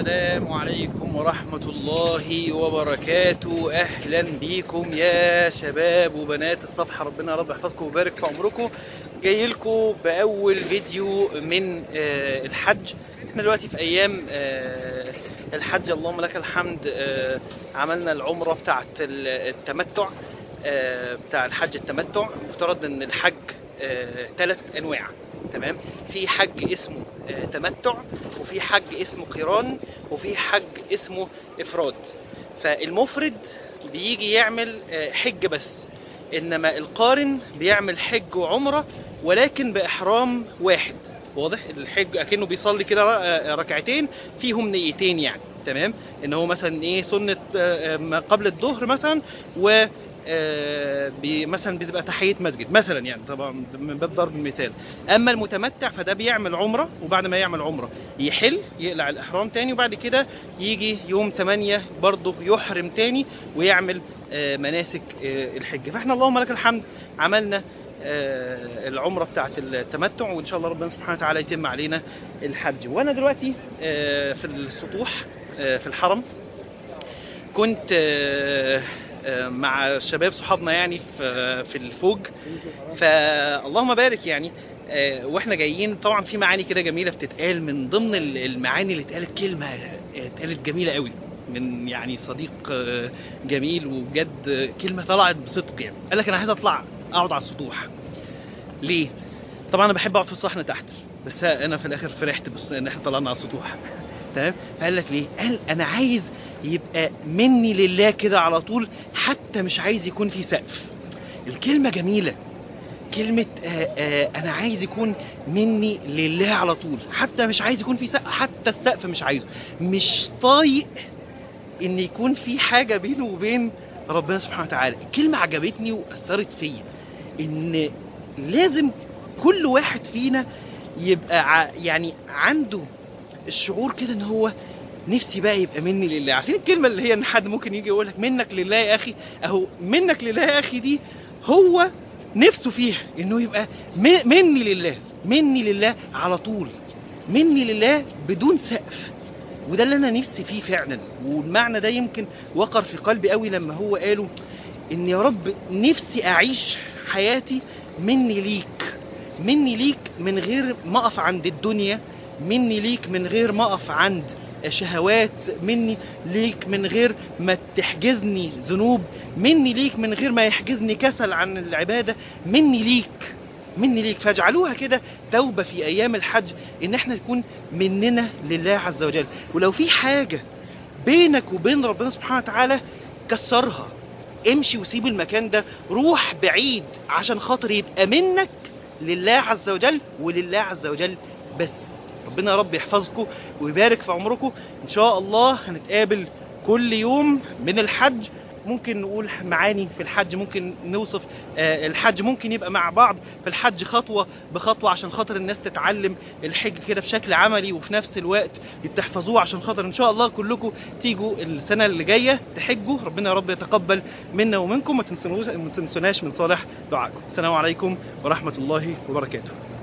السلام عليكم ورحمة الله وبركاته أهلا بيكم يا شباب وبنات الصفحة ربنا يا رب يحفظكم ويبارك في عمركم جاي لكم بأول فيديو من آه، الحج احنا دلوقتي في أيام آه، الحج اللهم لك الحمد آه، عملنا العمرة بتاعت التمتع آه، بتاع الحج التمتع مفترض ان الحج ثلاث انواع تمام في حج اسمه آه، تمتع وفي حج اسمه قران وفي حج اسمه افراد فالمفرد بيجي يعمل آه، حج بس انما القارن بيعمل حج وعمره ولكن باحرام واحد واضح الحج اكنه بيصلي كده ر- ركعتين فيهم نيتين يعني تمام ان هو مثلا ايه سنه آه، ما قبل الظهر مثلا و آه، بي- مثلا بتبقى تحيه مسجد مثلا يعني طبعا من باب ضرب المثال اما المتمتع فده بيعمل عمره وبعد ما يعمل عمره يحل يقلع الاحرام تاني وبعد كده يجي يوم 8 برضه يحرم تاني ويعمل آه، مناسك آه، الحج فاحنا اللهم لك الحمد عملنا آه، العمره بتاعه التمتع وان شاء الله ربنا سبحانه وتعالى يتم علينا الحج وانا دلوقتي آه، في السطوح آه، في الحرم كنت آه، آه، مع الشباب صحابنا يعني في في الفوج فاللهم بارك يعني آه، واحنا جايين طبعا في معاني كده جميله بتتقال من ضمن ال- المعاني اللي اتقالت كلمه آه، اتقالت جميله قوي من يعني صديق آه، جميل وبجد آه، كلمه طلعت بصدق يعني قال لك انا عايز اطلع اقعد على السطوح ليه طبعا انا بحب اقعد في الصحن تحت بس انا في الاخر فرحت بس ان احنا طلعنا على السطوح تمام فقال لك ليه قال انا عايز يبقى مني لله كده على طول حتى مش عايز يكون في سقف الكلمه جميله كلمة آه آه أنا عايز يكون مني لله على طول حتى مش عايز يكون في سقف حتى السقف مش عايزه مش طايق إن يكون في حاجة بينه وبين ربنا سبحانه وتعالى الكلمة عجبتني وأثرت فيا إن لازم كل واحد فينا يبقى ع- يعني عنده الشعور كده ان هو نفسي بقى يبقى مني لله عارفين الكلمه اللي هي ان حد ممكن يجي يقول لك منك لله يا اخي اهو منك لله يا اخي دي هو نفسه فيها انه يبقى م- مني لله مني لله على طول مني لله بدون سقف وده اللي انا نفسي فيه فعلا والمعنى ده يمكن وقر في قلبي قوي لما هو قاله ان يا رب نفسي اعيش حياتي مني ليك مني ليك من غير ما اقف عند الدنيا مني ليك من غير ما اقف عند شهوات مني ليك من غير ما تحجزني ذنوب مني ليك من غير ما يحجزني كسل عن العبادة مني ليك مني ليك فاجعلوها كده توبة في أيام الحج إن احنا نكون مننا لله عز وجل ولو في حاجة بينك وبين ربنا سبحانه وتعالى كسرها امشي وسيب المكان ده روح بعيد عشان خاطر يبقى منك لله عز وجل ولله عز وجل بس ربنا يا رب يحفظكم ويبارك في عمركم ان شاء الله هنتقابل كل يوم من الحج ممكن نقول معاني في الحج ممكن نوصف آه، الحج ممكن يبقى مع بعض في الحج خطوة بخطوة عشان خاطر الناس تتعلم الحج كده بشكل عملي وفي نفس الوقت تحفظوه عشان خاطر ان شاء الله كلكم تيجوا السنة اللي جاية تحجوا ربنا يا رب يتقبل منا ومنكم ما تنسونوش ما تنسوناش من صالح دعائكم السلام عليكم ورحمة الله وبركاته